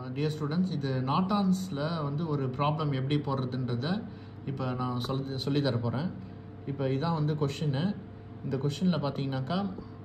dear students இது நாட்டான்ஸில் வந்து ஒரு ப்ராப்ளம் எப்படி போடுறதுன்றத இப்போ நான் சொல்லி சொல்லி தர போகிறேன் இப்போ இதான் வந்து கொஷின்னு இந்த கொஷினில் பார்த்தீங்கன்னாக்கா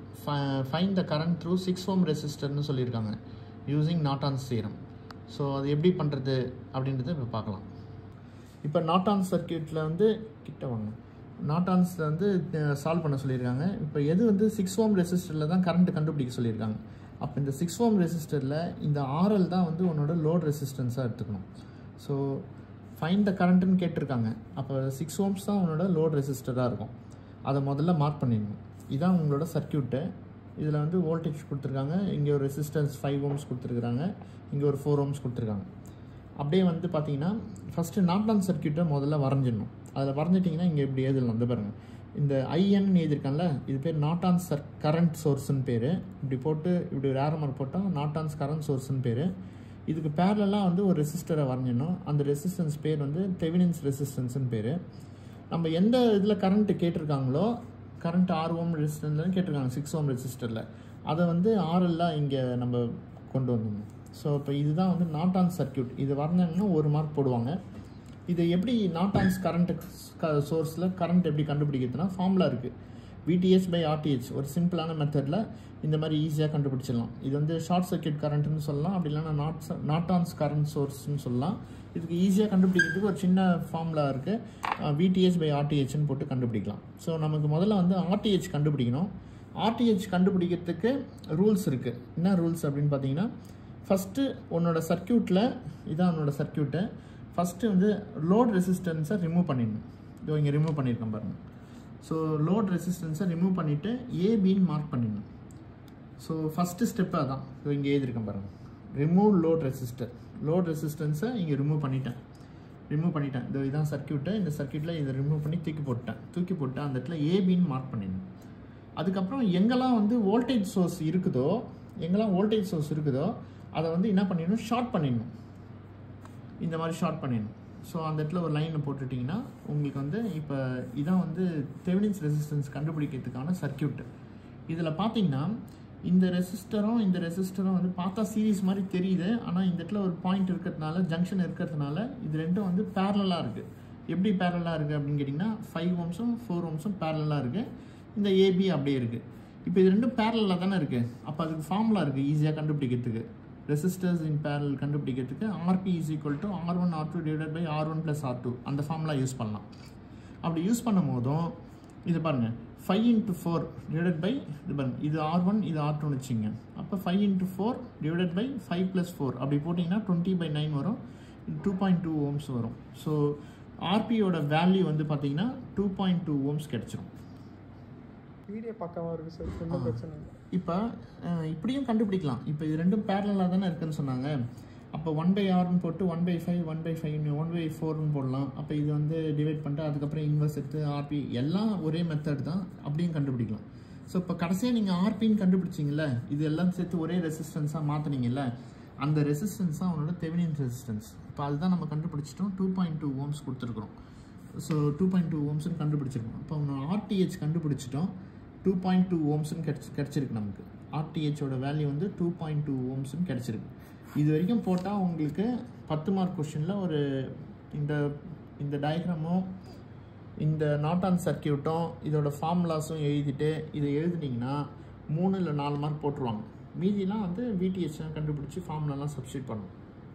find the current through six ohm ரெசிஸ்டர்னு சொல்லியிருக்காங்க யூஸிங் நாட்டான்ஸ் தீரம் ஸோ அது எப்படி பண்ணுறது அப்படின்றத இப்போ பார்க்கலாம் இப்போ நாட்டான் சர்க்கியூட்டில் வந்து கிட்ட வாங்க நாட்டான்ஸில் வந்து சால்வ் பண்ண சொல்லியிருக்காங்க இப்போ எது வந்து சிக்ஸ் ஓம் ரெசிஸ்டரில் தான் கரண்ட் கண்டுபிடிக்க சொல்லியிருக்காங்க அப்போ இந்த சிக்ஸ் ஓம் ரெசிஸ்டரில் இந்த ஆர்எல் தான் வந்து உன்னோட லோட் ரெசிஸ்டன்ஸாக எடுத்துக்கணும் ஸோ ஃபைன் த கரண்ட்டுன்னு கேட்டிருக்காங்க அப்போ சிக்ஸ் ஓம்ஸ் தான் உன்னோட லோட் ரெசிஸ்டராக இருக்கும் அதை முதல்ல மார்க் பண்ணிடணும் இதான் உங்களோட சர்க்கியூட்டு இதில் வந்து வோல்டேஜ் கொடுத்துருக்காங்க இங்கே ஒரு ரெசிஸ்டன்ஸ் ஃபைவ் ஓம்ஸ் கொடுத்துருக்குறாங்க இங்கே ஒரு ஃபோர் ஓம்ஸ் கொடுத்துருக்காங்க அப்படியே வந்து பார்த்தீங்கன்னா ஃபஸ்ட்டு நாட்லான் சர்க்கியூட்டை முதல்ல வரைஞ்சிடணும் அதில் வரைஞ்சிட்டிங்கன்னா இங்கே இப்படி எழுதலாம் வந்து பாருங்கள் இந்த ஐஎன் எழுதியிருக்கான்ல இது பேர் நாட்டான்ஸ் சர் கரண்ட் சோர்ஸ்னு பேர் இப்படி போட்டு இப்படி ஒரு ஆரமர் போட்டால் நாட்டான்ஸ் கரண்ட் சோர்ஸ்னு பேர் இதுக்கு பேரலாக வந்து ஒரு ரெசிஸ்டரை வரைஞ்சிடணும் அந்த ரெசிஸ்டன்ஸ் பேர் வந்து தெவினன்ஸ் ரெசிஸ்டன்ஸ்னு பேர் நம்ம எந்த இதில் கரண்ட்டு கேட்டிருக்காங்களோ கரண்ட் ஆறு ஓம் ரெசிஸ்டன்ஸ்னு கேட்டிருக்காங்க சிக்ஸ் ஓம் ரெசிஸ்டரில் அதை வந்து ஆர்எல்லாம் இங்கே நம்ம கொண்டு வந்துடணும் ஸோ இப்போ இதுதான் வந்து நாட்டான் சர்க்கியூட் இது வரைஞ்சாங்கன்னா ஒரு மார்க் போடுவாங்க இது எப்படி நாட்டான்ஸ் கரண்ட் சோர்ஸில் கரண்ட் எப்படி கண்டுபிடிக்கிறதுனா ஃபார்முலா இருக்குது விடிஎஸ் பை ஆர்டிஹெச் ஒரு சிம்பிளான மெத்தடில் இந்த மாதிரி ஈஸியாக கண்டுபிடிச்சிடலாம் இது வந்து ஷார்ட் சர்க்கியூட் கரண்ட்னு சொல்லலாம் அப்படி இல்லைன்னா நாட் நாட்டான்ஸ் கரண்ட் சோர்ஸ்னு சொல்லலாம் இதுக்கு ஈஸியாக கண்டுபிடிக்கிறதுக்கு ஒரு சின்ன ஃபார்முலா இருக்குது விடிஎஸ் பை ஆர்டிஹெச்னு போட்டு கண்டுபிடிக்கலாம் ஸோ நமக்கு முதல்ல வந்து ஆர்டிஹெச் கண்டுபிடிக்கணும் ஆர்டிஹெச் கண்டுபிடிக்கிறதுக்கு ரூல்ஸ் இருக்குது என்ன ரூல்ஸ் அப்படின்னு பார்த்தீங்கன்னா ஃபஸ்ட்டு உன்னோட சர்க்கியூட்டில் இதான் உன்னோட சர்க்கியூட்டு ஃபஸ்ட்டு வந்து லோட் ரெசிஸ்டன்ஸை ரிமூவ் பண்ணிடணும் இதோ இங்கே ரிமூவ் பண்ணியிருக்கேன் பாருங்கள் ஸோ லோட் ரெசிஸ்டன்ஸை ரிமூவ் பண்ணிவிட்டு ஏபின்னு மார்க் பண்ணிடணும் ஸோ ஃபஸ்ட்டு ஸ்டெப்பு அதான் இதோ இங்கே எழுதியிருக்கேன் பாருங்கள் ரிமூவ் லோட் ரெசிஸ்டர் லோட் ரெசிஸ்டன்ஸை இங்கே ரிமூவ் பண்ணிட்டேன் ரிமூவ் பண்ணிட்டேன் இதோ இதான் சர்க்கியூட்டு இந்த சர்க்கியூட்டில் இதை ரிமூவ் பண்ணி தூக்கி போட்டேன் தூக்கி போட்டு அந்த இடத்துல ஏபின்னு மார்க் பண்ணிடணும் அதுக்கப்புறம் எங்கெல்லாம் வந்து வோல்டேஜ் சோர்ஸ் இருக்குதோ எங்கெல்லாம் வோல்டேஜ் சோர்ஸ் இருக்குதோ அதை வந்து என்ன பண்ணிடணும் ஷார்ட் பண்ணிடணும் இந்த மாதிரி ஷார்ட் பண்ணிடணும் ஸோ அந்த இடத்துல ஒரு லைனை போட்டுட்டிங்கன்னா உங்களுக்கு வந்து இப்போ இதான் வந்து தெவினின்ஸ் ரெசிஸ்டன்ஸ் கண்டுபிடிக்கிறதுக்கான சர்க்கியூட்டு இதில் பார்த்தீங்கன்னா இந்த ரெசிஸ்டரும் இந்த ரெசிஸ்டரும் வந்து பார்த்தா சீரீஸ் மாதிரி தெரியுது ஆனால் இந்த இடத்துல ஒரு பாயிண்ட் இருக்கிறதுனால ஜங்ஷன் இருக்கிறதுனால இது ரெண்டும் வந்து பேரலாக இருக்குது எப்படி பேரலாக இருக்குது அப்படின்னு கேட்டிங்கன்னா ஃபைவ் ஓம்ஸும் ஃபோர் ஓம்ஸும் பேரலாக இருக்குது இந்த ஏபி அப்படியே இருக்குது இப்போ இது ரெண்டும் பேரலாக தானே இருக்குது அப்போ அதுக்கு ஃபார்முலா இருக்குது ஈஸியாக கண்டுபிடிக்கிறதுக்கு ரெசிஸ்டர்ஸ் இன் பேரல் கண்டுபிடிக்கிறதுக்கு RP is equal to R one R two divide by R one plus R two அந்த ஃபார்முலா யூஸ் பண்ணலாம் அப்படி யூஸ் பண்ணும் போதும் இது பாருங்கள் five into four divided by இது பாருங்கள் இது ஆர் ஒன் இது ஆர் டூன்னு வச்சுங்க அப்போ five into four divided by five plus four அப்படி போட்டிங்கன்னா டுவெண்ட்டி பை நைன் வரும் டூ பாயிண்ட் டூ ஓம்ஸ் வரும் ஸோ ஆர்பியோட வேல்யூ வந்து பார்த்தீங்கன்னா டூ பாயிண்ட் டூ ஓம்ஸ் கிடச்சிரும் வீடியோ பக்கமாக இருக்குது சார் ஒன்றும் பிரச்சனை இல்லை இப்போ இப்படியும் கண்டுபிடிக்கலாம் இப்போ இது ரெண்டும் பேரலாக தானே இருக்குன்னு சொன்னாங்க அப்போ ஒன் பை ஆர்னு போட்டு one by five one by five one by ஃபோர்னு போடலாம் அப்போ இது வந்து டிவைட் பண்ணிட்டு அதுக்கப்புறம் இன்வெர்ஸ் எடுத்து ஆர்பி எல்லாம் ஒரே மெத்தட் தான் அப்படியும் கண்டுபிடிக்கலாம் ஸோ இப்போ கடைசியாக நீங்கள் ஆர்பின்னு கண்டுபிடிச்சிங்கல்ல இது எல்லாம் சேர்த்து ஒரே ரெசிஸ்டன்ஸாக மாற்றினீங்கல்ல அந்த ரெசிஸ்டன்ஸ் தான் அவனோட தெவினியன் ரெசிஸ்டன்ஸ் இப்போ அதுதான் நம்ம கண்டுபிடிச்சிட்டோம் டூ பாயிண்ட் டூ ஓம்ஸ் கொடுத்துருக்குறோம் ஸோ டூ பாயிண்ட் டூ ஓம்ஸ்னு கண்டுபிடிச்சிருக்கோம் இப்போ அவனோட ஆர்டிஹெச் கண்டுபிடிச்சிட்டோம் டூ பாயிண்ட் டூ ஓம்ஸ்னு கிடச்சி கிடச்சிருக்கு நமக்கு ஆர்டிஹெச்சோட வேல்யூ வந்து டூ பாயிண்ட் டூ ஓம்ஸ்னு கிடச்சிருக்கு இது வரைக்கும் போட்டால் உங்களுக்கு பத்து மார்க் கொஷினில் ஒரு இந்த இந்த டயக்ராமும் இந்த நாட்டான் சர்க்கியூட்டும் இதோட ஃபார்முலாஸும் எழுதிட்டு இதை எழுதுனீங்கன்னா மூணு இல்லை நாலு மார்க் போட்டுருவாங்க மீதிலாம் வந்து விடிஹெச்லாம் கண்டுபிடிச்சி ஃபார்முலாலாம் சப்ஸ்டியூட் பண்ணும்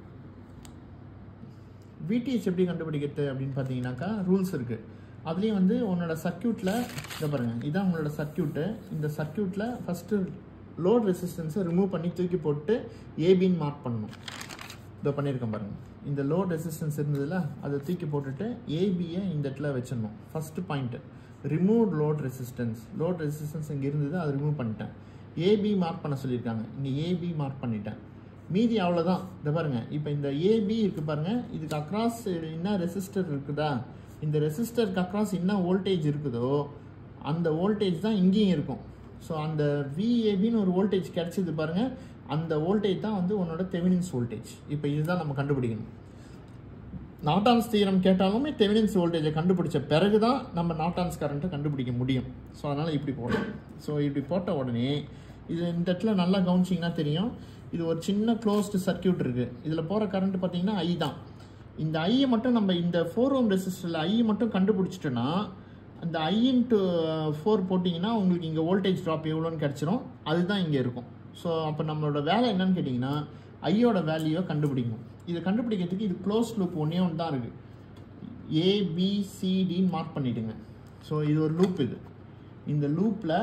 விடிஹெச் எப்படி கண்டுபிடிக்கிறது அப்படின்னு பார்த்தீங்கன்னாக்கா ரூல்ஸ் இருக்குது அதுலேயும் வந்து உன்னோட சர்க்கியூட்டில் இதை பாருங்கள் இதான் உங்களோட சர்க்கியூட்டு இந்த சர்க்கியூட்டில் ஃபஸ்ட்டு லோட் ரெசிஸ்டன்ஸை ரிமூவ் பண்ணி தூக்கி போட்டு ஏபின்னு மார்க் பண்ணணும் இதை பண்ணியிருக்கேன் பாருங்கள் இந்த லோட் ரெசிஸ்டன்ஸ் இருந்ததில்ல அதை தூக்கி போட்டுட்டு ஏபியை இந்த இடத்துல வச்சிடணும் first point remove load resistance load resistance இங்கே இருந்தது அதை ரிமூவ் பண்ணிட்டேன் ஏபி மார்க் பண்ண சொல்லியிருக்காங்க இங்கே ஏபி மார்க் பண்ணிட்டேன் மீதி அவ்வளோதான் இதை பாருங்கள் இப்போ இந்த ஏபி இருக்குது பாருங்கள் இதுக்கு அக்ராஸ் என்ன ரெசிஸ்டர் இருக்குதா இந்த ரெசிஸ்டருக்கு அக்ராஸ் என்ன வோல்டேஜ் இருக்குதோ அந்த வோல்டேஜ் தான் இங்கேயும் இருக்கும் ஸோ அந்த விஏபின்னு ஒரு வோல்டேஜ் கிடச்சிது பாருங்கள் அந்த வோல்டேஜ் தான் வந்து உன்னோட தெவினின்ஸ் வோல்டேஜ் இப்போ இதுதான் நம்ம கண்டுபிடிக்கணும் நாட்டான்ஸ் தீரம் கேட்டாலுமே தெவினின்ஸ் வோல்டேஜை கண்டுபிடிச்ச பிறகு தான் நம்ம நாட்டான்ஸ் கரண்ட்டை கண்டுபிடிக்க முடியும் ஸோ அதனால் இப்படி போடணும் ஸோ இப்படி போட்ட உடனே இது இந்த இடத்துல நல்லா கவனிச்சிங்கன்னா தெரியும் இது ஒரு சின்ன க்ளோஸ்டு சர்க்கியூட் இருக்குது இதில் போகிற கரண்ட் பார்த்தீங்கன்னா ஐ தான் இந்த ஐயை மட்டும் நம்ம இந்த ஃபோர் ஓம் ரெசிஸ்டரில் ஐ மட்டும் கண்டுபிடிச்சிட்டோன்னா அந்த ஐ இன்ட்டு ஃபோர் போட்டிங்கன்னா உங்களுக்கு இங்கே வோல்டேஜ் ட்ராப் எவ்வளோன்னு கிடச்சிரும் அதுதான் இங்கே இருக்கும் ஸோ அப்போ நம்மளோட வேலை என்னன்னு கேட்டிங்கன்னா ஐயோட வேல்யூவை கண்டுபிடிக்கணும் இதை கண்டுபிடிக்கிறதுக்கு இது க்ளோஸ் லூப் ஒன்றே ஒன்று தான் இருக்குது ஏபிசிடின்னு மார்க் பண்ணிவிடுங்க ஸோ இது ஒரு லூப் இது இந்த லூப்பில்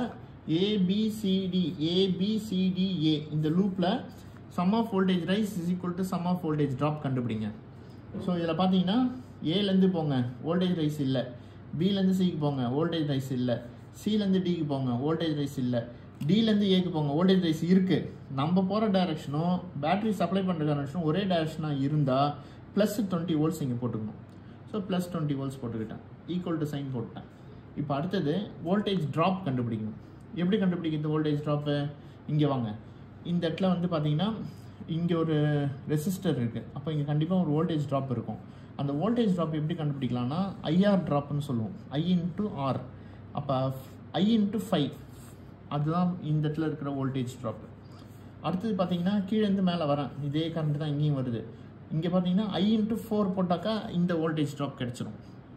ஏபிசிடி ஏபிசிடிஏ இந்த லூப்பில் sum of voltage rise is equal to sum of voltage drop கண்டுபிடிங்க ஸோ இதில் பார்த்தீங்கன்னா ஏலேருந்து போங்க வோல்டேஜ் ரைஸ் இல்லை பிலேருந்து சிக்கு போங்க வோல்டேஜ் ரைஸ் இல்லை சிலேருந்து டிக்கு போங்க வோல்டேஜ் ரைஸ் இல்லை டிலேருந்து ஏக்கு போங்க வோல்டேஜ் ரைஸ் இருக்குது நம்ம போகிற டைரக்ஷனும் பேட்டரி சப்ளை பண்ணுற டைரக்ஷனும் ஒரே டைரக்ஷனாக இருந்தால் ப்ளஸ் டுவெண்ட்டி வோல்ட்ஸ் இங்கே போட்டுக்கணும் ஸோ ப்ளஸ் டுவெண்ட்டி வோல்ட்ஸ் போட்டுக்கிட்டேன் ஈக்குவல் டு சைன் போட்டேன் இப்போ அடுத்தது வோல்டேஜ் ட்ராப் கண்டுபிடிக்கணும் எப்படி கண்டுபிடிக்கிறது வோல்டேஜ் ட்ராப்பு இங்கே வாங்க இந்த இடத்துல வந்து பார்த்தீங்கன்னா இங்கே ஒரு ரெசிஸ்டர் இருக்குது அப்போ இங்கே கண்டிப்பாக ஒரு வோல்டேஜ் ட்ராப் இருக்கும் அந்த வோல்டேஜ் ட்ராப் எப்படி கண்டுபிடிக்கலாம்னா ஐஆர் ட்ராப்னு சொல்லுவோம் ஐ இன்ட்டு ஆர் அப்போ ஐ இன்ட்டு ஃபைவ் அதுதான் இந்த இடத்துல இருக்கிற வோல்டேஜ் ட்ராப் அடுத்தது பார்த்தீங்கன்னா கீழேருந்து மேலே வரேன் இதே கரண்ட் தான் இங்கேயும் வருது இங்கே பார்த்தீங்கன்னா ஐ இன்ட்டு ஃபோர் போட்டாக்கா இந்த வோல்டேஜ் ட்ராப் கிடச்சிரும்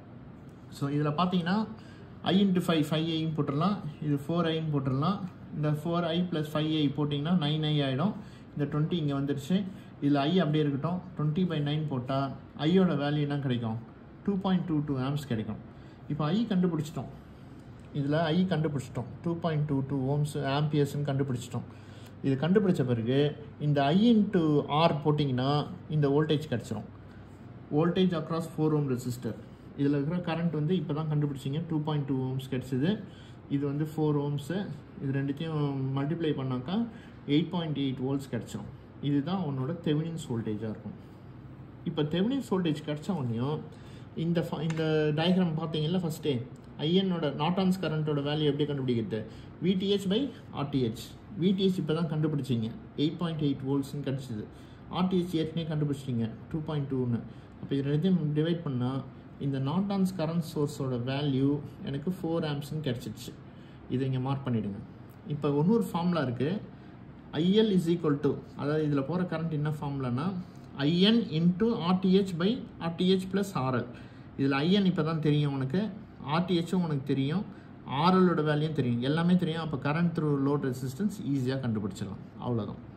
ஸோ இதில் பார்த்தீங்கன்னா ஐ இன்ட்டு ஃபைவ் ஃபைவ் ஐயும் போட்டுடலாம் இது ஃபோர் ஐன்னு போட்டுடலாம் இந்த four I plus five I போட்டிங்கன்னா நைன் ஐ ஆகிடும் இந்த டுவெண்ட்டி இங்கே வந்துடுச்சு இதில் ஐ அப்படியே இருக்கட்டும் டுவெண்ட்டி பை நைன் போட்டால் ஐயோட வேல்யூ என்ன கிடைக்கும் two point two two amps கிடைக்கும் இப்போ ஐ கண்டுபிடிச்சிட்டோம் இதில் ஐ கண்டுபிடிச்சிட்டோம் two point two two ohms ஆம்பியர்ஸ்னு கண்டுபிடிச்சிட்டோம் இது கண்டுபிடிச்ச பிறகு இந்த ஐ இன்ட்டு ஆர் போட்டிங்கன்னா இந்த வோல்டேஜ் கிடச்சிரும் voltage across four ohm resistor இதில் இருக்கிற கரண்ட் வந்து இப்போ தான் கண்டுபிடிச்சிங்க டூ பாயிண்ட் டூ ஓம்ஸ் கிடச்சிது இது வந்து ஃபோர் ஓம்ஸு இது ரெண்டுத்தையும் மல்டிப்ளை பண்ணாக்கா எயிட் பாயிண்ட் எயிட் வோல்ட்ஸ் கிடச்சிரும் இதுதான் உன்னோட தெவினின்ஸ் வோல்டேஜாக இருக்கும் இப்போ தெவினின்ஸ் வோல்டேஜ் கிடச்ச உடனேயும் இந்த ஃப- இந்த டயக்ராம் பார்த்தீங்கல்ல ஃபஸ்ட்டே ஐஎன்னோட நாட்டான்ஸ் கரண்ட்டோட வேல்யூ எப்படி கண்டுபிடிக்கிறது விடிஹெச் பை ஆர்டிஹெச் விடிஹெச் இப்போ தான் கண்டுபிடிச்சிங்க எயிட் பாயிண்ட் எயிட் வோல்ட்ஸ்னு கிடச்சிது ஆர்டிஹெச் ஏற்கனவே கண்டுபிடிச்சிட்டிங்க டூ பாயிண்ட் டூன்னு அப்போ இது ரெண்டுத்தையும் டிவைட் பண்ணால் இந்த நாட்டான்ஸ் கரண்ட் சோர்ஸோட வேல்யூ எனக்கு ஃபோர் ஆம்ஸ்னு கிடச்சிச்சு இதை இங்கே மார்க் பண்ணிவிடுங்க இப்போ இன்னொரு ஃபார்முலா இருக்குது ஐஎல் இஸ் ஈக்குவல் டு அதாவது இதில் போகிற கரண்ட் என்ன ஃபார்முலானா IN into RTH by RTH plus RL இதில் ஐஎன் இப்போ தான் தெரியும் உனக்கு ஆர்டிஹெச்சும் உனக்கு தெரியும் ஆர்எலோட வேல்யூயும் தெரியும் எல்லாமே தெரியும் அப்போ கரண்ட் த்ரூ லோட் ரெசிஸ்டன்ஸ் ஈஸியாக கண்டுபிடிச்சிடலாம் அவ்வளோதான்